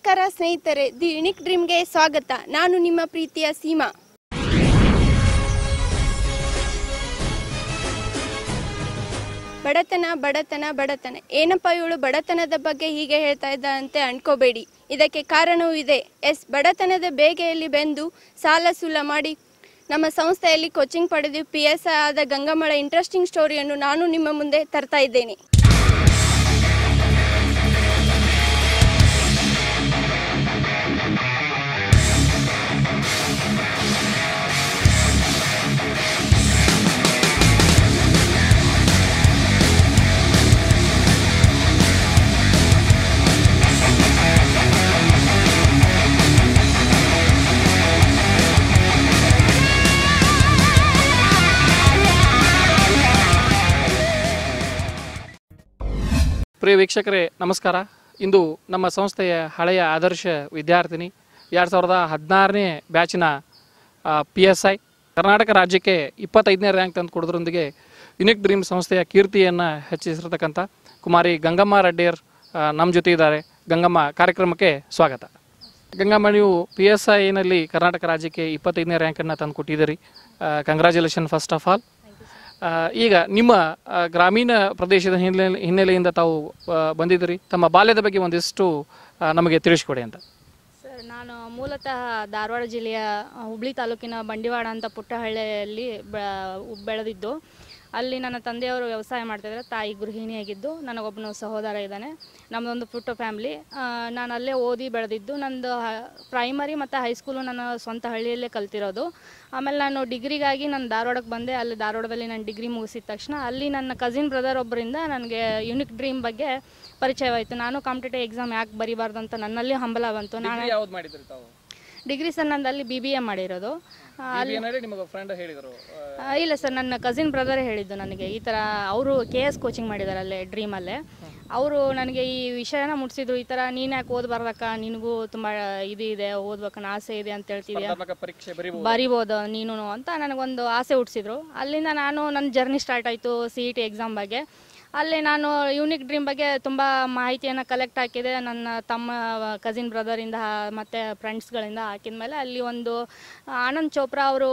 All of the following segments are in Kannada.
ನಮಸ್ಕಾರ ಸ್ನೇಹಿತರೆ ದಿ ಯುನಿಕ್ ಡ್ರೀಮ್ಗೆ ಸ್ವಾಗತ ನಾನು ನಿಮ್ಮ ಪ್ರೀತಿಯ ಸೀಮಾ ಬಡತನ ಬಡತನ ಬಡತನ ಏನಪ್ಪ ಇವಳು ಬಡತನದ ಬಗ್ಗೆ ಹೀಗೆ ಹೇಳ್ತಾ ಇದ್ದಂತೆ ಅನ್ಕೋಬೇಡಿ ಇದಕ್ಕೆ ಕಾರಣವೂ ಇದೆ ಎಸ್ ಬಡತನದ ಬೇಗೆಯಲ್ಲಿ ಬೆಂದು ಸಾಲ ಸೂಲ ಮಾಡಿ ನಮ್ಮ ಸಂಸ್ಥೆಯಲ್ಲಿ ಕೋಚಿಂಗ್ ಪಡೆದು ಪಿ ಎಸ್ ಐ ಆದ ಗಂಗಮ್ಮಳ ಇಂಟ್ರೆಸ್ಟಿಂಗ್ ಸ್ಟೋರಿಯನ್ನು ನಾನು ನಿಮ್ಮ ಮುಂದೆ ತರ್ತಾ ಇದ್ದೇನೆ ಪ್ರಿಯ ವೀಕ್ಷಕರೇ ನಮಸ್ಕಾರ ಇಂದು ನಮ್ಮ ಸಂಸ್ಥೆಯ ಹಳೆಯ ಆದರ್ಶ ವಿದ್ಯಾರ್ಥಿನಿ ಎರಡು ಸಾವಿರದ ಹದಿನಾರನೇ ಬ್ಯಾಚಿನ ಪಿ ಎಸ್ ಐ ಕರ್ನಾಟಕ ರಾಜ್ಯಕ್ಕೆ ಇಪ್ಪತ್ತೈದನೇ ರ್ಯಾಂಕ್ ತಂದು ಕೊಡೋದ್ರೊಂದಿಗೆ ಯುನಿಕ್ ಡ್ರೀಮ್ ಸಂಸ್ಥೆಯ ಕೀರ್ತಿಯನ್ನು ಹೆಚ್ಚಿಸಿರ್ತಕ್ಕಂಥ ಕುಮಾರಿ ಗಂಗಮ್ಮ ರೆಡ್ಡಿಯರ್ ನಮ್ಮ ಜೊತೆ ಇದ್ದಾರೆ ಗಂಗಮ್ಮ ಕಾರ್ಯಕ್ರಮಕ್ಕೆ ಸ್ವಾಗತ ಗಂಗಮ್ಮ ನೀವು ಪಿ ಎಸ್ ಐನಲ್ಲಿ ಕರ್ನಾಟಕ ರಾಜ್ಯಕ್ಕೆ ಇಪ್ಪತ್ತೈದನೇ ರ್ಯಾಂಕನ್ನು ತಂದು ಕೊಟ್ಟಿದ್ದೀರಿ ಕಂಗ್ರ್ಯಾಚುಲೇಷನ್ ಫಸ್ಟ್ ಆಫ್ ಆಲ್ ಆ, ಈಗ ನಿಮ್ಮ ಆ, ಗ್ರಾಮೀಣ ಪ್ರದೇಶದ ಹಿನ್ನೆಲೆ ಹಿನ್ನೆಲೆಯಿಂದ ತಾವು ಆ, ಬಂದಿದ್ದೀರಿ ತಮ್ಮ ಬಾಲ್ಯದ ಬಗ್ಗೆ ಒಂದಿಷ್ಟು ಆ, ನಮಗೆ ತಿಳಿಸ್ಕೊಡಿ ಅಂತ ಸರ್ ನಾನು ಮೂಲತಃ ಧಾರವಾಡ ಜಿಲ್ಲೆಯ ಹುಬ್ಳಿ ತಾಲೂಕಿನ ಬಂಡಿವಾಡ ಅಂತ ಪುಟ್ಟಹಳ್ಳಿಯಲ್ಲಿ ಬೆ- ಬೆಳೆದಿದ್ದು ಅಲ್ಲಿ ನನ್ನ ತಂದೆಯವರು ವ್ಯವಸಾಯ ಮಾಡ್ತಿದ್ದಾರೆ ತಾಯಿ ಗೃಹಿಣಿಯಾಗಿದ್ದು ನನಗೊಬ್ಬನು ಸಹೋದರ ಇದ್ದಾನೆ ನಮ್ಮದೊಂದು ಪುಟ್ಟ ಫ್ಯಾಮ್ಲಿ ನಾನು ಅಲ್ಲೇ ಓದಿ ಬೆಳೆದಿದ್ದು ನಂದು ಪ್ರೈಮರಿ ಮತ್ತು ಹೈಸ್ಕೂಲು ನನ್ನ ಸ್ವಂತ ಹಳ್ಳಿಯಲ್ಲೇ ಕಲ್ತಿರೋದು ಆಮೇಲೆ ನಾನು ಡಿಗ್ರಿಗಾಗಿ ನಾನು ಧಾರವಾಡಕ್ಕೆ ಬಂದೆ ಅಲ್ಲಿ ಧಾರವಾಡದಲ್ಲಿ ನಾನು ಡಿಗ್ರಿ ಮುಗಿಸಿದ ತಕ್ಷಣ ಅಲ್ಲಿ ನನ್ನ ಕಸಿನ್ ಬ್ರದರ್ ಒಬ್ಬರಿಂದ ನನಗೆ ಯುನಿಕ್ ಡ್ರೀಮ್ ಬಗ್ಗೆ ಪರಿಚಯವಾಯಿತು ನಾನು ಕಾಂಪಿಟೇಟಿವ್ ಎಕ್ಸಾಮ್ ಯಾಕೆ ಬರಿಬಾರ್ದು ಅಂತ ನನ್ನಲ್ಲಿ ಹಂಬಲ ಬಂತು ನಾನು ಯಾವ್ದು ಮಾಡಿದ್ರಿ ತಾವು ಡಿಗ್ರಿ ಸರ್ ನಂದು ಅಲ್ಲಿ ಬಿ ಬಿ ಎ ಮಾಡಿರೋದು ಆ, ಅಲ್ಲಿ ನಿಮಗೆ ಫ್ರೆಂಡ್ ಹೇಳಿದರು ಆ, ಇಲ್ಲ ಸರ್ ನನ್ನ ಕಸಿನ್ ಬ್ರದರೇ ಹೇಳಿದ್ದು ನನಗೆ ಈ ಥರ ಅವರು ಕೆ ಎಸ್ ಕೋಚಿಂಗ್ ಮಾಡಿದ್ದಾರೆ ಅಲ್ಲೇ ಡ್ರೀಮಲ್ಲೇ ಅವರು ನನಗೆ ಈ ವಿಷಯನ ಮುಟ್ಸಿದ್ರು ಈ ಥರ ನೀನು ಯಾಕೆ ಓದಬಾರ್ದಕ್ಕ ನಿನಗೂ ತುಂಬ ಇದು ಇದೆ ಓದ್ಬೇಕನ್ನ ಆಸೆ ಇದೆ ಅಂತ ಹೇಳ್ತಿದ್ಯಾ ಪರೀಕ್ಷೆ ಬರೀ ಬರಿಬೋದು ನೀನು ಅಂತ ನನಗೊಂದು ಆಸೆ ಹುಟ್ಟಿಸಿದ್ರು ಅಲ್ಲಿಂದ ನಾನು ನನ್ನ ಜರ್ನಿ ಸ್ಟಾರ್ಟ್ ಆಯಿತು ಸಿ ಇ ಟಿ ಎಕ್ಸಾಮ್ ಬಗ್ಗೆ ಅಲ್ಲಿ ನಾನು ಯೂನಿಕ್ ಡ್ರೀಮ್ ಬಗ್ಗೆ ತುಂಬ ಮಾಹಿತಿಯನ್ನು ಕಲೆಕ್ಟ್ ಹಾಕಿದೆ ನನ್ನ ತಮ್ಮ ಕಸಿನ್ ಬ್ರದರಿಂದ ಮತ್ತು ಫ್ರೆಂಡ್ಸ್ಗಳಿಂದ ಹಾಕಿದ ಮೇಲೆ ಅಲ್ಲಿ ಒಂದು ಆನಂದ್ ಚೋಪ್ರಾ ಅವರು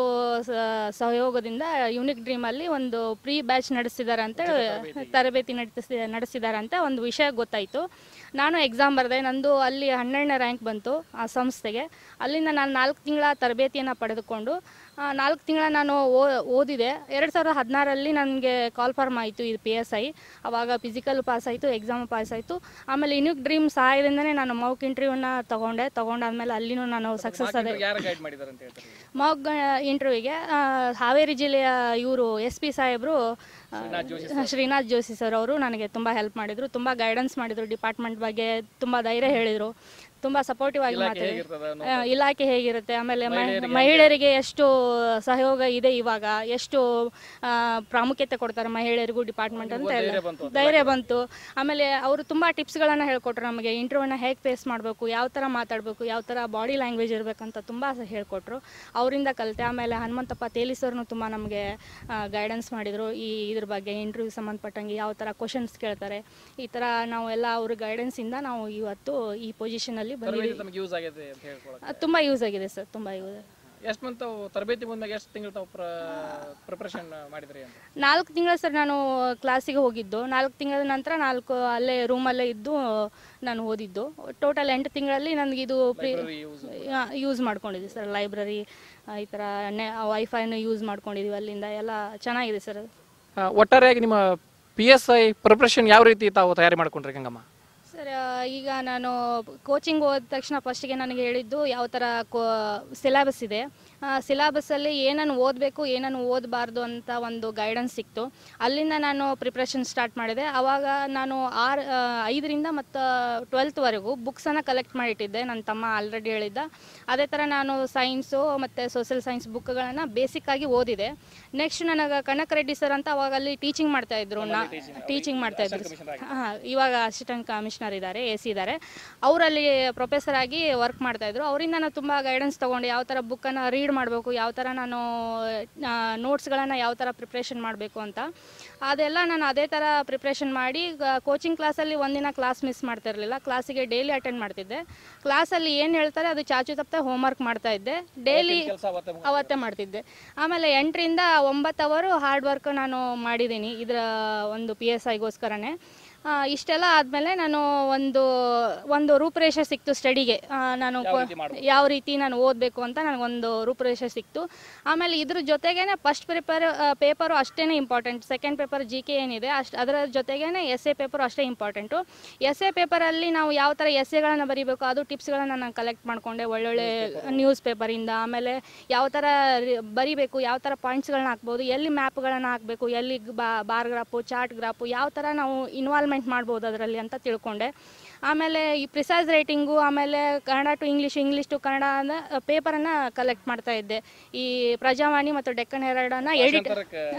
ಸಹಯೋಗದಿಂದ ಯೂನಿಕ್ ಡ್ರೀಮಲ್ಲಿ ಒಂದು ಪ್ರೀ ಬ್ಯಾಚ್ ನಡೆಸಿದ್ದಾರೆ ಅಂತ ತರಬೇತಿ ನಡೆಸಿ ನಡೆಸಿದ್ದಾರೆ ಅಂತ ಒಂದು ವಿಷಯ ಗೊತ್ತಾಯಿತು ನಾನು ಎಕ್ಸಾಮ್ ಬರೆದೆ ನಂದು ಅಲ್ಲಿ ಹನ್ನೆರಡನೇ ರ್ಯಾಂಕ್ ಬಂತು ಆ ಸಂಸ್ಥೆಗೆ ಅಲ್ಲಿಂದ ನಾನು ನಾಲ್ಕು ತಿಂಗಳ ತರಬೇತಿಯನ್ನು ಪಡೆದುಕೊಂಡು ಆ, ನಾಲ್ಕು ತಿಂಗಳ ನಾನು ಓ- ಓದಿದೆ ಎರಡು ಸಾವಿರದ ಹದಿನಾರಲ್ಲಿ ನನಗೆ ಕಾಲ್ ಫಾರ್ಮ್ ಆಯಿತು ಇದು ಪಿ ಎಸ್ ಐ ಅವಾಗ ಫಿಸಿಕಲ್ ಪಾಸ್ ಆಯಿತು ಎಕ್ಸಾಮ್ ಪಾಸ್ ಆಯಿತು ಆಮೇಲೆ ಯುನಿಕ್ ಡ್ರೀಮ್ ಸಹಾಯದಿಂದನೇ ನಾನು ಮೌಕ್ ಇಂಟರ್ವ್ಯೂನ ತೊಗೊಂಡೆ ತೊಗೊಂಡಾದ್ಮೇಲೆ ಅಲ್ಲಿನೂ ನಾನು ಸಕ್ಸಸ್ ಆದೆ ಯಾರು ಗೈಡ್ ಮಾಡಿದ್ದಾರೆ ಅಂತ ಹೇಳ್ತಾರೆ ಮಾಕ್ ಇಂಟರ್ವ್ಯೂಗೆ ಹಾವೇರಿ ಜಿಲ್ಲೆಯ ಇವರು ಎಸ್ ಪಿ ಸಾಹೇಬರು ಶ್ರೀನಾಥ್ ಜೋಶಿ ಸರ್ ಅವರು ನನಗೆ ತುಂಬ ಹೆಲ್ಪ್ ಮಾಡಿದರು ತುಂಬ ಗೈಡೆನ್ಸ್ ಮಾಡಿದರು ಡಿಪಾರ್ಟ್ಮೆಂಟ್ ಬಗ್ಗೆ ತುಂಬ ಧೈರ್ಯ ಹೇಳಿದರು ತುಂಬ ಸಪೋರ್ಟಿವ್ ಆಗಿ ಮಾತಾಡಿದ್ರು ಆ, ಇಲಾಖೆ ಹೇಗಿರುತ್ತೆ ಆಮೇಲೆ ಮಹಿ- ಮಹಿಳೆಯರಿಗೆ ಎಷ್ಟು ಸಹಯೋಗ ಇದೆ ಇವಾಗ ಎಷ್ಟು ಆ, ಪ್ರಾಮುಖ್ಯತೆ ಕೊಡ್ತಾರೆ ಮಹಿಳೆಯರಿಗೂ ಡಿಪಾರ್ಟ್ಮೆಂಟ್ ಅಂತ ಎಲ್ಲ ಧೈರ್ಯ ಬಂತು ಆಮೇಲೆ ಅವರು ತುಂಬ ಟಿಪ್ಸ್ಗಳನ್ನು ಹೇಳ್ಕೊಟ್ರು ನಮಗೆ ಇಂಟರ್ವ್ಯೂನ ಹೇಗೆ ಫೇಸ್ ಮಾಡಬೇಕು ಯಾವ ಥರ ಮಾತಾಡಬೇಕು ಯಾವ ಥರ ಬಾಡಿ ಲ್ಯಾಂಗ್ವೇಜ್ ಇರಬೇಕಂತ ತುಂಬ ಹೇಳ್ಕೊಟ್ರು ಅವರಿಂದ ಕಲಿತೆ ಆಮೇಲೆ ಹನುಮಂತಪ್ಪ ತೇಲಿ ಸರ್ನು ತುಂಬ ನಮಗೆ ಗೈಡೆನ್ಸ್ ಮಾಡಿದರು ಈ ಇದ್ರ ಬಗ್ಗೆ ಇಂಟರ್ವ್ಯೂ ಸಂಬಂಧಪಟ್ಟಂಗೆ ಯಾವ ಥರ ಕ್ವಶನ್ಸ್ ಕೇಳ್ತಾರೆ ಈ ಥರ ನಾವು ಎಲ್ಲ ಅವ್ರ ಗೈಡೆನ್ಸಿಂದ ನಾವು ಇವತ್ತು ಈ ಪೊಸಿಷನಲ್ಲಿ ಬಂದಿದ್ದೀವಿ ತಮಗೆ ಯೂಸ್ ಆಗಿದೆ ಅಂತ ಹೇಳ್ಕೊಳಕ್ಕೆ ಅದು ತುಂಬ ಯೂಸ್ ಆಗಿದೆ ಸರ್ ತುಂಬ ಯೂಸ್ ಎಷ್ಟು ಮಂತ್ ತಾವು ತರಬೇತಿ ಬಂದಾಗ ಎಷ್ಟು ತಿಂಗಳು ತಾವು ಪ್ರಿಪ್ರೇಷನ್ ಮಾಡಿದ್ರಿ ಅಂತ ನಾಲ್ಕು ತಿಂಗಳ ಸರ್ ನಾನು ಕ್ಲಾಸಿಗೆ ಹೋಗಿದ್ದು ನಾಲ್ಕು ತಿಂಗಳ ನಂತರ ನಾಲ್ಕು ಅಲ್ಲೇ ರೂಮಲ್ಲೇ ಇದ್ದು ನಾನು ಓದಿದ್ದು ಟೋಟಲ್ ಎಂಟು ತಿಂಗಳಲ್ಲಿ ನನಗೆ ಇದು ಪ್ರೀ ಯೂಸ್ ಮಾಡ್ಕೊಂಡಿದ್ದೆ ಸರ್ ಲೈಬ್ರರಿ ಈ ಥರ ನೆ ವೈಫೈನು ಯೂಸ್ ಮಾಡ್ಕೊಂಡಿದ್ದೀವಿ ಅಲ್ಲಿಂದ ಎಲ್ಲ ಚೆನ್ನಾಗಿದೆ ಸರ್ ಆ, ಒಟ್ಟಾರೆಯಾಗಿ ನಿಮ್ಮ ಪಿ ಎಸ್ ಐ ಪ್ರಿಪ್ರೇಷನ್ ಯಾವ ರೀತಿ ತಾವು ತಯಾರಿ ಮಾಡ್ಕೊಂಡ್ರಿ ಗಂಗಮ್ಮ ಸರ್ ಈಗ ನಾನು ಕೋಚಿಂಗ್ ಹೋದ ತಕ್ಷಣ ಫಸ್ಟಿಗೆ ನನಗೆ ಹೇಳಿದ್ದು ಯಾವ ಥರ ಕೋ ಸಿಲೆಬಸ್ ಇದೆ ಸಿಲೆಬಸ್ಸಲ್ಲಿ ಏನನ್ನು ಓದಬೇಕು ಏನನ್ನು ಓದಬಾರ್ದು ಅಂತ ಒಂದು ಗೈಡೆನ್ಸ್ ಸಿಕ್ತು ಅಲ್ಲಿಂದ ನಾನು ಪ್ರಿಪ್ರೇಷನ್ ಸ್ಟಾರ್ಟ್ ಮಾಡಿದೆ ಆವಾಗ ನಾನು ಆರು ಆ, ಐದರಿಂದ ಮತ್ತು ಟ್ವೆಲ್ತ್ವರೆಗೂ ಬುಕ್ಸನ್ನು ಕಲೆಕ್ಟ್ ಮಾಡಿಟ್ಟಿದ್ದೆ ನನ್ನ ತಮ್ಮ ಆಲ್ರೆಡಿ ಹೇಳಿದ್ದ ಅದೇ ಥರ ನಾನು ಸೈನ್ಸು ಮತ್ತು ಸೋಷಿಯಲ್ ಸೈನ್ಸ್ ಬುಕ್ಗಳನ್ನು ಬೇಸಿಕ್ಕಾಗಿ ಓದಿದೆ ನೆಕ್ಸ್ಟ್ ನನಗೆ ಕನಕ್ ರೆಡ್ಡಿ ಸರ್ ಅಂತ ಅವಾಗ ಅಲ್ಲಿ ಟೀಚಿಂಗ್ ಮಾಡ್ತಾ ಇದ್ರು ನಾ ಟೀಚಿಂಗ್ ಮಾಡ್ತಾ ಇದ್ರು ಹಾಂ ಇವಾಗ ಅಸಿಸ್ಟೆಂಟ್ ಕಮಿಷನರ್ ಇದ್ದಾರೆ ಎ ಸಿ ಇದ್ದಾರೆ ಅವರಲ್ಲಿ ಪ್ರೊಫೆಸರ್ ಆಗಿ ವರ್ಕ್ ಮಾಡ್ತಾ ಇದ್ರು ಅವರಿಂದ ನಾನು ತುಂಬ ಗೈಡೆನ್ಸ್ ತೊಗೊಂಡು ಯಾವ ಥರ ಬುಕ್ಕನ್ನು ರೀಡ್ ಮಾಡಬೇಕು ಯಾವ ಥರ ನಾನು ನೋಟ್ಸ್ಗಳನ್ನು ಯಾವ ಥರ ಪ್ರಿಪ್ರೇಷನ್ ಮಾಡಬೇಕು ಅಂತ ಅದೆಲ್ಲ ನಾನು ಅದೇ ಥರ ಪ್ರಿಪ್ರೇಷನ್ ಮಾಡಿ ಕೋಚಿಂಗ್ ಕ್ಲಾಸಲ್ಲಿ ಒಂದಿನ ಕ್ಲಾಸ್ ಮಿಸ್ ಮಾಡ್ತಾ ಇರಲಿಲ್ಲ ಕ್ಲಾಸಿಗೆ ಡೈಲಿ ಅಟೆಂಡ್ ಮಾಡ್ತಿದ್ದೆ ಕ್ಲಾಸಲ್ಲಿ ಏನು ಹೇಳ್ತಾರೆ ಅದು ಚಾಚು ತಪ್ಪದೆ ಹೋಮ್ವರ್ಕ್ ಮಾಡ್ತಾ ಇದ್ದೆ ಡೈಲಿ ಅವತ್ತೇ ಮಾಡ್ತಿದ್ದೆ ಆಮೇಲೆ ಎಂಟರಿಂದ ಒಂಬತ್ತು ಅವರು ಹಾರ್ಡ್ ವರ್ಕ್ ನಾನು ಮಾಡಿದ್ದೀನಿ ಇದರ ಒಂದು ಪಿ ಎಸ್ ಐಗೋಸ್ಕರನೇ ಆ, ಇಷ್ಟೆಲ್ಲ ಆದಮೇಲೆ ನಾನು ಒಂದು ಒಂದು ರೂಪರೇಷೆ ಸಿಕ್ತು ಸ್ಟಡಿಗೆ ನಾನು ಕೊ- ಯಾವ ರೀತಿ ನಾನು ಓದಬೇಕು ಅಂತ ನನಗೊಂದು ರೂಪರೇಷೆ ಸಿಕ್ತು ಆಮೇಲೆ ಇದ್ರ ಜೊತೆಗೇನೆ ಫಸ್ಟ್ ಪೇಪರ್ ಪೇಪರು ಅಷ್ಟೇ important second paper G K ಏನಿದೆ ಅಷ್ಟು ಅದರ ಜೊತೆಗೇನೆ ಎಸ್ ಎ ಪೇಪರು ಅಷ್ಟೇ ಇಂಪಾರ್ಟೆಂಟು ಎಸ್ ಎ ಪೇಪರಲ್ಲಿ ನಾವು ಯಾವ ಥರ ಎಸ್ ಎಗಳನ್ನು ಬರೀಬೇಕು ಅದು ಟಿಪ್ಸ್ಗಳನ್ನು ನಾನು ಕಲೆಕ್ಟ್ ಮಾಡಿಕೊಂಡೆ ಒಳ್ಳೊಳ್ಳೆ ನ್ಯೂಸ್ ಪೇಪರಿಂದ ಆಮೇಲೆ ಯಾವ ಥರ ರಿ- ಬರಿಬೇಕು ಯಾವ ಥರ ಪಾಯಿಂಟ್ಸ್ಗಳನ್ನ ಹಾಕ್ಬೋದು ಎಲ್ಲಿ ಮ್ಯಾಪ್ಗಳನ್ನು ಹಾಕಬೇಕು ಎಲ್ಲಿ ಬಾ ಬಾರ್ ಗ್ರಾಫು ಚಾರ್ಟ್ ಗ್ರಾಫು ಯಾವ ಥರ ನಾವು ಇನ್ವಾಲ್ವ್ಮೆಂಟ್ ಮಾಡ್ಬೋದು ಅದರಲ್ಲಿ ಅಂತ ತಿಳ್ಕೊಂಡೆ ಆಮೇಲೆ ಈ ಪ್ರಿಸೈಸ್ ರೈಟಿಂಗು ಆಮೇಲೆ Kannada to English English to Kannada ಅನ್ನೋ ಪೇಪರನ್ನು ಕಲೆಕ್ಟ್ ಮಾಡ್ತಾ ಇದ್ದೆ ಈ ಪ್ರಜಾವಾಣಿ ಮತ್ತು ಡೆಕ್ಕನ್ ಹೆರಾಡನ್ನು ಎಡಿಟ್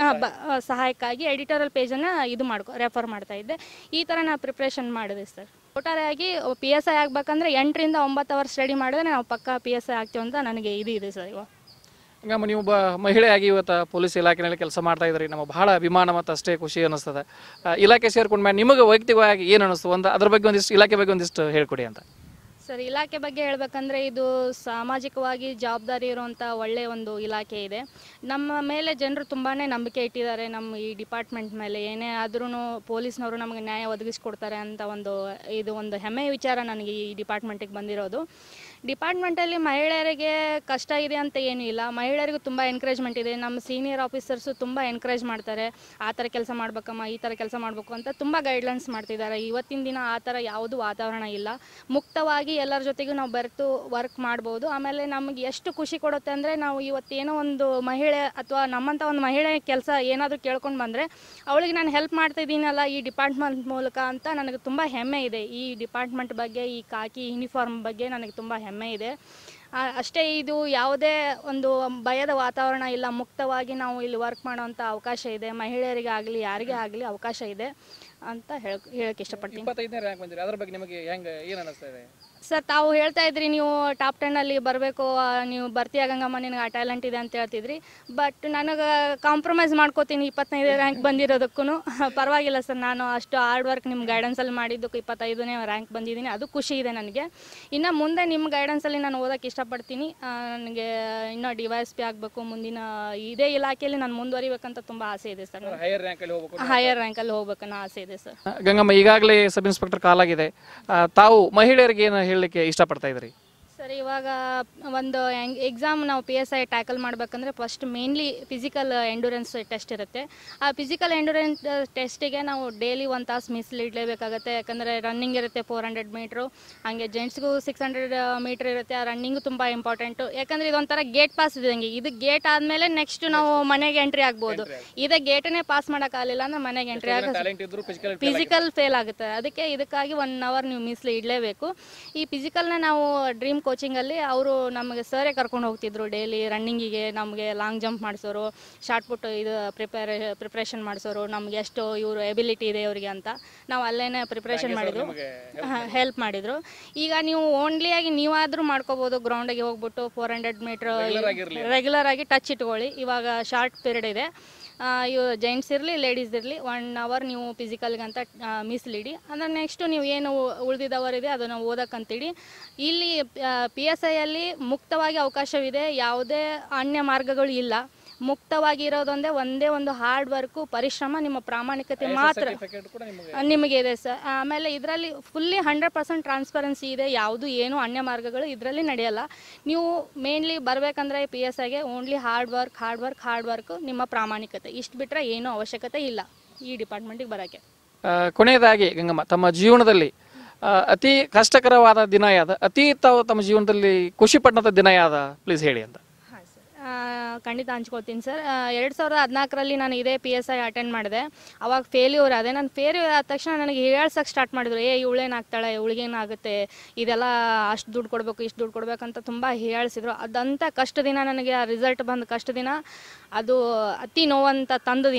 ಸಹಾಯಕ್ಕಾಗಿ ಎಡಿಟೋರಿಯಲ್ ಪೇಜನ್ನು ಇದು ಮಾಡ್ಕೊ ರೆಫರ್ ಮಾಡ್ತಾ ಇದ್ದೆ ಈ ಥರ ನಾನು ಪ್ರಿಪ್ರೇಷನ್ ಮಾಡಿದೆ ಸರ್ ಒಟ್ಟಾರೆಯಾಗಿ ಪಿ ಎಸ್ ಐ ಆಗಬೇಕಂದ್ರೆ ಎಂಟರಿಂದ ಒಂಬತ್ತು ಅವರ್ ಸ್ಟಡಿ ಮಾಡಿದ್ರೆ ನಾವು ಪಕ್ಕ ಪಿ ಎಸ್ ಐ ಆಗ್ತೀವಿ ಅಂತ ನನಗೆ ಇದು ಇದೆ ಸರ್ ಇವಾಗ ಹಂಗಮ್ಮ ನೀವು ಒಬ್ಬ ಮಹಿಳೆಯಾಗಿ ಇವತ್ತು ಪೊಲೀಸ್ ಇಲಾಖೆಯಲ್ಲಿ ಕೆಲಸ ಮಾಡ್ತಾ ಇದ್ರಿ ನಮಗೆ ಬಹಳ ಅಭಿಮಾನ ಮತ್ತು ಅಷ್ಟೇ ಖುಷಿ ಅನ್ನಿಸ್ತದೆ ಆ, ಇಲಾಖೆ ಸೇರ್ಕೊಂಡ ಮೇಲೆ ನಿಮಗೆ ವೈಯಕ್ತಿಕವಾಗಿ ಏನು ಅನ್ನಿಸ್ತು ಒಂದು ಅದ್ರ ಬಗ್ಗೆ ಒಂದಿಷ್ಟು ಇಲಾಖೆ ಬಗ್ಗೆ ಒಂದಿಷ್ಟು ಹೇಳ್ಕೊಡಿ ಅಂತ ಸರ್ ಇಲಾಖೆ ಬಗ್ಗೆ ಹೇಳ್ಬೇಕಂದ್ರೆ ಇದು ಸಾಮಾಜಿಕವಾಗಿ ಜವಾಬ್ದಾರಿ ಇರುವಂಥ ಒಳ್ಳೆಯ ಒಂದು ಇಲಾಖೆ ಇದೆ ನಮ್ಮ ಮೇಲೆ ಜನರು ತುಂಬಾ ನಂಬಿಕೆ ಇಟ್ಟಿದ್ದಾರೆ ನಮ್ಮ ಈ ಡಿಪಾರ್ಟ್ಮೆಂಟ್ ಮೇಲೆ ಏನೇ ಆದ್ರೂ ಪೊಲೀಸ್ನವರು ನಮಗೆ ನ್ಯಾಯ ಒದಗಿಸ್ಕೊಡ್ತಾರೆ ಅಂತ ಒಂದು ಇದು ಒಂದು ಹೆಮ್ಮೆಯ ವಿಚಾರ ನನಗೆ ಈ ಡಿಪಾರ್ಟ್ಮೆಂಟಿಗೆ ಬಂದಿರೋದು ಡಿಪಾರ್ಟ್ಮೆಂಟಲ್ಲಿ ಮಹಿಳೆಯರಿಗೆ ಕಷ್ಟ ಇದೆ ಅಂತ ಏನೂ ಇಲ್ಲ ಮಹಿಳೆಯರಿಗೂ ತುಂಬ ಎನ್ಕರೇಜ್ಮೆಂಟ್ ಇದೆ ನಮ್ಮ ಸೀನಿಯರ್ ಆಫೀಸರ್ಸು ತುಂಬ ಎನ್ಕರೇಜ್ ಮಾಡ್ತಾರೆ ಆ ಥರ ಕೆಲಸ ಮಾಡ್ಬೇಕಮ್ಮ ಈ ಥರ ಕೆಲಸ ಮಾಡಬೇಕು ಅಂತ ತುಂಬ ಗೈಡ್ಲೈನ್ಸ್ ಮಾಡ್ತಿದ್ದಾರೆ ಇವತ್ತಿನ ದಿನ ಆ ಥರ ಯಾವುದೂ ವಾತಾವರಣ ಇಲ್ಲ ಮುಕ್ತವಾಗಿ ಎಲ್ಲರ ಜೊತೆಗೂ ನಾವು ಬೆರೆತು ವರ್ಕ್ ಮಾಡ್ಬೋದು ಆಮೇಲೆ ನಮಗೆ ಎಷ್ಟು ಖುಷಿ ಕೊಡುತ್ತೆ ಅಂದರೆ ನಾವು ಇವತ್ತೇನೋ ಒಂದು ಮಹಿಳೆ ಅಥವಾ ನಮ್ಮಂಥ ಒಂದು ಮಹಿಳೆ ಕೆಲಸ ಏನಾದರೂ ಕೇಳ್ಕೊಂಡು ಬಂದರೆ ಅವಳಿಗೆ ನಾನು ಹೆಲ್ಪ್ ಮಾಡ್ತಾ ಇದ್ದೀನಲ್ಲ ಈ ಡಿಪಾರ್ಟ್ಮೆಂಟ್ ಮೂಲಕ ಅಂತ ನನಗೆ ತುಂಬ ಹೆಮ್ಮೆ ಇದೆ ಈ ಡಿಪಾರ್ಟ್ಮೆಂಟ್ ಬಗ್ಗೆ ಈ ಕಾಕಿ ಯೂನಿಫಾರ್ಮ್ ಬಗ್ಗೆ ನನಗೆ ತುಂಬ ಹೆಮ್ಮೆ ಇದೆ ಆ, ಅಷ್ಟೇ ಇದು ಯಾವುದೇ ಒಂದು ಭಯದ ವಾತಾವರಣ ಇಲ್ಲ ಮುಕ್ತವಾಗಿ ನಾವು ಇಲ್ಲಿ ವರ್ಕ್ ಮಾಡೋವಂಥ ಅವಕಾಶ ಇದೆ ಮಹಿಳೆಯರಿಗೆ ಆಗಲಿ ಯಾರಿಗೇ ಆಗಲಿ ಅವಕಾಶ ಇದೆ ಅಂತ ಹೇಳಕ್ ಹೇಳಕ್ಕೆ ಇಷ್ಟಪಡ್ತೀನಿ ಇಪ್ಪತ್ತೈದನೇ ರ್ಯಾಂಕ್ ಬಂದಿರಿ ಅದ್ರ ಬಗ್ಗೆ ನಿಮಗೆ ಹೆಂಗೆ ಏನು ಅನ್ನಿಸ್ತಾ ಇದೆ ಸರ್ ತಾವು ಹೇಳ್ತಾ ಇದ್ರಿ ನೀವು ಟಾಪ್ ಟೆನ್ನಲ್ಲಿ ಬರಬೇಕು ನೀವು ಬರ್ತೀಯ ಗಂಗಮ್ಮ ನಿನಗೆ ಆ ಟ್ಯಾಲೆಂಟ್ ಇದೆ ಅಂತ ಹೇಳ್ತಿದ್ರಿ ಬಟ್ ನನಗೆ ಕಾಂಪ್ರಮೈಸ್ ಮಾಡ್ಕೋತೀನಿ ಇಪ್ಪತ್ತೈದು ರ್ಯಾಂಕ್ ಬಂದಿರೋದಕ್ಕೂ ಪರವಾಗಿಲ್ಲ ಸರ್ ನಾನು ಅಷ್ಟು ಹಾರ್ಡ್ ವರ್ಕ್ ನಿಮ್ಮ ಗೈಡೆನ್ಸಲ್ಲಿ ಮಾಡಿದ್ದಕ್ಕೂ ಇಪ್ಪತ್ತೈದನೇ ರ್ಯಾಂಕ್ ಬಂದಿದ್ದೀನಿ ಅದು ಖುಷಿ ಇದೆ ನನಗೆ ಇನ್ನು ಮುಂದೆ ನಿಮ್ಮ ಗೈಡೆನ್ಸಲ್ಲಿ ನಾನು ಓದೋಕ್ಕೆ ಇಷ್ಟಪಡ್ತೀನಿ ಆ, ನನಗೆ ಇನ್ನೂ ಡಿ ವೈ ಎಸ್ ಪಿ ಆಗಬೇಕು ಮುಂದಿನ ಇದೇ ಇಲಾಖೆಯಲ್ಲಿ ನಾನು ಮುಂದುವರಿಬೇಕಂತ ತುಂಬ ಆಸೆ ಇದೆ ಸರ್ ಹೈಯರ್ ರ್ಯಾಂಕಲ್ಲಿ ಹೋಗ್ಬೇಕು ಹೈಯರ್ ರ್ಯಾಂಕಲ್ಲಿ ಹೋಗ್ಬೇಕನ್ನೋ ಆಸೆ ಇದೆ ಸರ್ ಗಂಗಮ್ಮ ಈಗಾಗಲೇ ಸಬ್ ಇನ್ಸ್ಪೆಕ್ಟರ್ ಕಾಲಾಗಿದೆ ಆ, ತಾವು ಮಹಿಳೆಯರಿಗೆ ಏನು ಹೇಳಲಿಕ್ಕೆ ಇಷ್ಟಪಡ್ತಾ ಇದ್ರಿ ಸರ್ ಇವಾಗ ಒಂದು ಎಕ್ಸಾಮ್ ನಾವು ಪಿ ಎಸ್ ಐ ಟ್ಯಾಕಲ್ ಮಾಡಬೇಕಂದ್ರೆ first mainly physical endurance test ಇರುತ್ತೆ ಆ ಫಿಸಿಕಲ್ ಎಂಡೂರೆನ್ಸ್ ಟೆಸ್ಟಿಗೆ ನಾವು ಡೈಲಿ ಒಂದು ತಾಸು ಮೀಸಲಿಡಲೇಬೇಕಾಗತ್ತೆ ಯಾಕಂದರೆ ರನ್ನಿಂಗ್ ಇರುತ್ತೆ ಫೋರ್ ಹಂಡ್ರೆಡ್ ಮೀಟ್ರು ಹಾಗೆ ಜೆಂಟ್ಸ್ಗೂ ಸಿಕ್ಸ್ ಹಂಡ್ರೆಡ್ ಮೀಟ್ರ್ ಇರುತ್ತೆ ಆ ರನ್ನಿಂಗು ತುಂಬ ಇಂಪಾರ್ಟೆಂಟು ಯಾಕಂದರೆ ಇದೊಂಥರ ಗೇಟ್ ಪಾಸ್ ಇದ್ದಂಗೆ ಇದು ಗೇಟ್ ಆದಮೇಲೆ ನೆಕ್ಸ್ಟ್ ನಾವು ಮನೆಗೆ ಎಂಟ್ರಿ ಆಗ್ಬೋದು ಇದೇ ಗೇಟನ್ನೇ ಪಾಸ್ ಮಾಡೋಕ್ಕಾಗಲಿಲ್ಲ ಅಂದ್ರೆ ಮನೆಗೆ ಎಂಟ್ರಿ ಆಗ ಟ್ಯಾಲೆಂಟ್ ಇದ್ರು ಫಿಸಿಕಲ್ ಫಿಸಿಕಲ್ ಫೇಲ್ ಆಗುತ್ತೆ ಅದಕ್ಕೆ ಇದಕ್ಕಾಗಿ ಒನ್ ಅವರ್ ನೀವು ಮೀಸಲು ಇಡಲೇಬೇಕು ಈ ಫಿಸಿಕಲ್ನ ನಾವು ಡ್ರೀಮ್ ಕೋಚಿಂಗಲ್ಲಿ ಅವರು ನಮಗೆ ಸರೇ ಕರ್ಕೊಂಡು ಹೋಗ್ತಿದ್ರು ಡೈಲಿ ರನ್ನಿಂಗಿಗೆ ನಮಗೆ ಲಾಂಗ್ ಜಂಪ್ ಮಾಡಿಸೋರು ಶಾರ್ಟ್ ಪುಟ್ ಇದು ಪ್ರಿಪೇರ್ ಪ್ರಿಪ್ರೇಷನ್ ಮಾಡಿಸೋರು ನಮ್ಗೆ ಎಷ್ಟು ಇವರು ಎಬಿಲಿಟಿ ಇದೆ ಇವರಿಗೆ ಅಂತ ನಾವು ಅಲ್ಲೇನೆ ಪ್ರಿಪ್ರೇಷನ್ ಮಾಡಿದ್ರು ಹೆಲ್ಪ್ ಮಾಡಿದ್ರು ಈಗ ನೀವು ಓನ್ಲಿ ಆಗಿ ನೀವಾದರೂ ಮಾಡ್ಕೋಬೋದು ಗ್ರೌಂಡಿಗೆ ಹೋಗ್ಬಿಟ್ಟು ಫೋರ್ ಹಂಡ್ರೆಡ್ ಮೀಟ್ರ್ ರೆಗ್ಯುಲರ್ ಆಗಿ ಟಚ್ ಇಟ್ಕೊಳ್ಳಿ ಇವಾಗ ಶಾರ್ಟ್ ಪೀರಿಯಡ್ ಇದೆ ಆ, ಇವು ಜೆಂಟ್ಸ್ ಇರಲಿ ಲೇಡೀಸ್ ಇರಲಿ ಒನ್ ಅವರ್ ನೀವು ಫಿಸಿಕಲ್ಗೆ ಅಂತ ಮೀಸಲಿಡಿ ಅಂದರೆ ನೆಕ್ಸ್ಟು ನೀವು ಏನು ಉಳಿದಿದ್ದ ಅವರ್ ಇದೆ ಅದನ್ನು ಓದಕ್ಕಂತಿಡಿ ಇಲ್ಲಿ ಪಿ ಎಸ್ ಐಯಲ್ಲಿ ಮುಕ್ತವಾಗಿ ಅವಕಾಶವಿದೆ ಯಾವುದೇ ಅನ್ಯ ಮಾರ್ಗಗಳು ಇಲ್ಲ ಮುಕ್ತವಾಗಿ ಇರೋದೊಂದೇ ಒಂದೇ ಒಂದು ಹಾರ್ಡ್ ವರ್ಕು ಪರಿಶ್ರಮ ನಿಮ್ಮ ಪ್ರಾಮಾಣಿಕತೆ ಮಾತ್ರ ಕೂಡ ನಿಮಗೆ ನಿಮಗೆ ಇದೆ ಸರ್ ಆಮೇಲೆ ಇದರಲ್ಲಿ ಫುಲ್ಲಿ ಹಂಡ್ರೆಡ್ ಪರ್ಸೆಂಟ್ ಟ್ರಾನ್ಸ್ಪರೆನ್ಸಿ ಇದೆ ಯಾವುದು ಏನು ಅನ್ಯ ಮಾರ್ಗಗಳು ಇದರಲ್ಲಿ ನಡೆಯಲ್ಲ ನೀವು ಮೇನ್ಲಿ ಬರಬೇಕಂದ್ರೆ ಪಿ ಎಸ್ ಐಗೆ only hard work hard work hard work ನಿಮ್ಮ ಪ್ರಾಮಾಣಿಕತೆ ಇಷ್ಟು ಬಿಟ್ಟರೆ ಏನೂ ಅವಶ್ಯಕತೆ ಇಲ್ಲ ಈ ಡಿಪಾರ್ಟ್ಮೆಂಟಿಗೆ ಬರೋಕ್ಕೆ ಆ, ಕೊನೆಯದಾಗಿ ಗಂಗಮ್ಮ ತಮ್ಮ ಜೀವನದಲ್ಲಿ ಆ, ಅತಿ ಕಷ್ಟಕರವಾದ ದಿನ ಯಾವ್ದು ಅತಿ ತಾವು ತಮ್ಮ ಜೀವನದಲ್ಲಿ ಖುಷಿ ಪಟ್ಟಂತ ದಿನ ಯಾವ್ದ ಪ್ಲೀಸ್ ಹೇಳಿ ಅಂತ ಹಾಂ ಸರ್ ಖಂಡಿತ ಹಂಚ್ಕೊಳ್ತೀನಿ ಸರ್ ಎರಡು ಸಾವಿರದ ಹದಿನಾಲ್ಕರಲ್ಲಿ ನಾನು ಇದೇ ಪಿ ಎಸ್ ಐ ಅಟೆಂಡ್ ಮಾಡಿದೆ ಅವಾಗ ಫೇಲ್ಯೂರ್ ಅದೇ ನಾನು ಫೇಲ್ಯೂರ್ ಆದ ತಕ್ಷಣ ನನಗೆ ಹೇಳ್ಸಕ್ಕೆ ಸ್ಟಾರ್ಟ್ ಮಾಡಿದ್ರು ಏ ಇವಳೇನಾಗ್ತಾಳೆ ಇವಳಿಗೇನಾಗುತ್ತೆ ಇದೆಲ್ಲ ಅಷ್ಟು ದುಡ್ಡು ಕೊಡಬೇಕು ಇಷ್ಟು ದುಡ್ಡು ಕೊಡಬೇಕಂತ ತುಂಬ ಹೇಳ್ಸಿದ್ರು ಅದಂಥ ಕಷ್ಟ ದಿನ ನನಗೆ ಆ ರಿಸಲ್ಟ್ ಬಂದ ಕಷ್ಟ ದಿನ ಅದು ಅತಿ ನೋವಂತ ತಂದ ದಿನ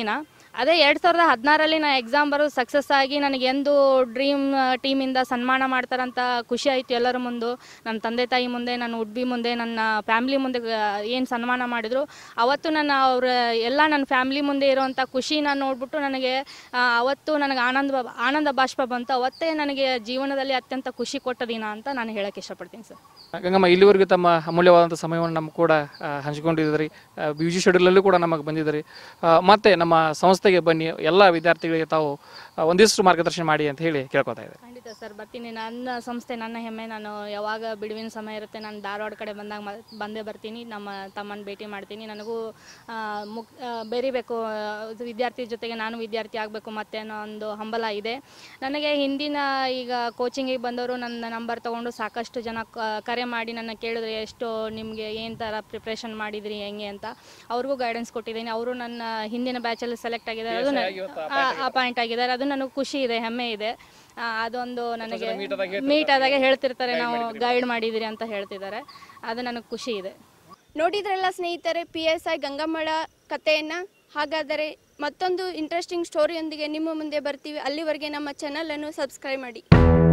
ಅದೇ ಎರಡು ಸಾವಿರದ ಹದಿನಾರಲ್ಲಿ ನಾನು ಎಕ್ಸಾಮ್ ಬರೋದು ಸಕ್ಸಸ್ ಆಗಿ ನನಗೆ ಎಂದು ಡ್ರೀಮ್ ಟೀಮಿಂದ ಸನ್ಮಾನ ಮಾಡ್ತಾರಂತ ಖುಷಿ ಆಯಿತು ಎಲ್ಲರ ಮುಂದೆ ನನ್ನ ತಂದೆ ತಾಯಿ ಮುಂದೆ ನನ್ನ ಉಡ್ಬಿ ಮುಂದೆ ನನ್ನ ಫ್ಯಾಮ್ಲಿ ಮುಂದೆ ಏನು ಸನ್ಮಾನ ಮಾಡಿದರು ಅವತ್ತು ನನ್ನ ಅವ್ರ ಎಲ್ಲ ನನ್ನ ಫ್ಯಾಮ್ಲಿ ಮುಂದೆ ಇರೋವಂಥ ಖುಷಿನ ನೋಡ್ಬಿಟ್ಟು ನನಗೆ ಆ, ಅವತ್ತು ನನಗೆ ಆನಂದ ಬ- ಆನಂದ ಬಾಷ್ಪ ಬಂತು ಅವತ್ತೇ ನನಗೆ ಜೀವನದಲ್ಲಿ ಅತ್ಯಂತ ಖುಷಿ ಕೊಟ್ಟ ದಿನ ಅಂತ ನಾನು ಹೇಳಕ್ಕೆ ಇಷ್ಟಪಡ್ತೀನಿ ಸರ್ ಗಂಗಮ್ಮ ಇಲ್ಲಿವರೆಗೂ ತಮ್ಮ ಅಮೂಲ್ಯವಾದಂಥ ಸಮಯವನ್ನು ನಮ್ಮ ಕೂಡ ಆ, ಹಂಚಿಕೊಂಡಿದ್ದೀರಿ ಯು ಜಿ ಶೆಡ್ಯೂಲಲ್ಲೂ ಕೂಡ ನಮಗೆ ಬಂದಿದ್ದೀರಿ ಆ, ಮತ್ತೆ ನಮ್ಮ ಸಂಸ್ಥೆಗೆ ಬನ್ನಿ ಎಲ್ಲ ವಿದ್ಯಾರ್ಥಿಗಳಿಗೆ ತಾವು ಆ, ಒಂದಿಷ್ಟು ಮಾರ್ಗದರ್ಶನ ಮಾಡಿ ಅಂತ ಹೇಳಿ ಕೇಳ್ಕೊತಾ ಇದ್ದಾರೆ ಖಂಡಿತ ಸರ್ ಬರ್ತೀನಿ ನನ್ನ ಸಂಸ್ಥೆ ನನ್ನ ಹೆಮ್ಮೆ ನಾನು ಯಾವಾಗ ಬಿಡುವಿನ ಸಮಯ ಇರುತ್ತೆ ನಾನು ಧಾರವಾಡ ಕಡೆ ಬಂದಾಗ ಮ- ಬಂದೇ ಬರ್ತೀನಿ ನಮ್ಮ ತಮ್ಮನ ಭೇಟಿ ಮಾಡ್ತೀನಿ ನನಗೂ ಆ, ಮುಕ್ ಆ, ಬೆರಿಬೇಕು ಆ, ಇದು ವಿದ್ಯಾರ್ಥಿ ಜೊತೆಗೆ ನಾನು ವಿದ್ಯಾರ್ಥಿ ಆಗಬೇಕು ಮತ್ತೆ ಅನ್ನೋ ಒಂದು ಹಂಬಲ ಇದೆ ನನಗೆ ಹಿಂದಿನ ಈಗ ಕೋಚಿಂಗಿಗೆ ಬಂದವರು ನನ್ನ ನಂಬರ್ ತೊಗೊಂಡು ಸಾಕಷ್ಟು ಜನ ಕ- ಕರೆ ಮಾಡಿ ನನ್ನ ಕೇಳಿದ್ರೆ ಎಷ್ಟು ನಿಮಗೆ ಏನು ಥರ ಪ್ರಿಪ್ರೇಷನ್ ಮಾಡಿದ್ರಿ ಹೆಂಗೆ ಅಂತ ಅವ್ರಿಗೂ ಗೈಡೆನ್ಸ್ ಕೊಟ್ಟಿದ್ದೀನಿ ಅವರು ನನ್ನ ಹಿಂದಿನ ಬ್ಯಾಚಲ್ಲಿ ಸೆಲೆಕ್ಟ್ ಆಗಿದ್ದಾರೆ ಅದು ಅಪಾಯಿಂಟ್ ಆಗಿದ್ದಾರೆ ಅದು ನನಗೆ ಖುಷಿ ಇದೆ ಹೆಮ್ಮೆ ಇದೆ ಆ, ಅದೊಂದು ನನಗೆ ಮೀಟ್ ಆದಾಗ ಹೇಳ್ತಿರ್ತಾರೆ ನಾವು ಗೈಡ್ ಮಾಡಿದಿರಿ ಅಂತ ಹೇಳ್ತಿದ್ದಾರೆ ಅದು ನನಗೆ ಖುಷಿ ಇದೆ ನೋಡಿದ್ರಲ್ಲ ಸ್ನೇಹಿತರೆ ಪಿ ಎಸ್ ಐ ಗಂಗಮ್ಮಳ ಕಥೆಯನ್ನ ಹಾಗಾದರೆ ಮತ್ತೊಂದು ಇಂಟ್ರೆಸ್ಟಿಂಗ್ ಸ್ಟೋರಿಯೊಂದಿಗೆ ನಿಮ್ಮ ಮುಂದೆ ಬರ್ತೀವಿ ಅಲ್ಲಿವರೆಗೆ ನಮ್ಮ ಚಾನಲನ್ನು ಸಬ್ಸ್ಕ್ರೈಬ್ ಮಾಡಿ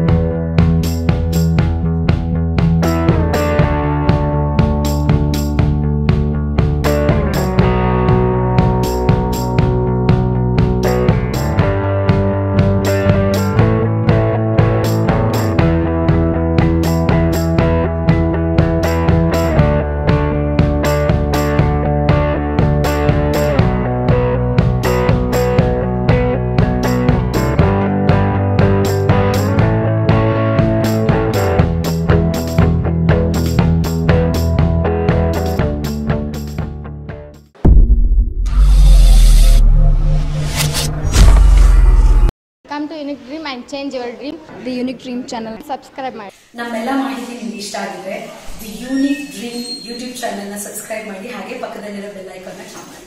Come to Unique Dream and change your dream. The Unique Dream channel. Subscribe ಮಾಡಿ ನಮ್ಮೆಲ್ಲ ಮಾಹಿತಿ ನಿಮ್ಗೆ ಇಷ್ಟ ಆಗಿದ್ರೆ ದಿ ಯೂನಿಕ್ ಡ್ರೀಮ್ ಯೂಟ್ಯೂಬ್ ಚಾನೆಲ್ನ ಸಬ್ಸ್ಕ್ರೈಬ್ ಮಾಡಿ ಹಾಗೆ ಪಕ್ಕದಲ್ಲಿರೋ ಬೆಲ್ ಐಕಾನ್ನ ಕ್ಲಿಕ್ ಮಾಡಿ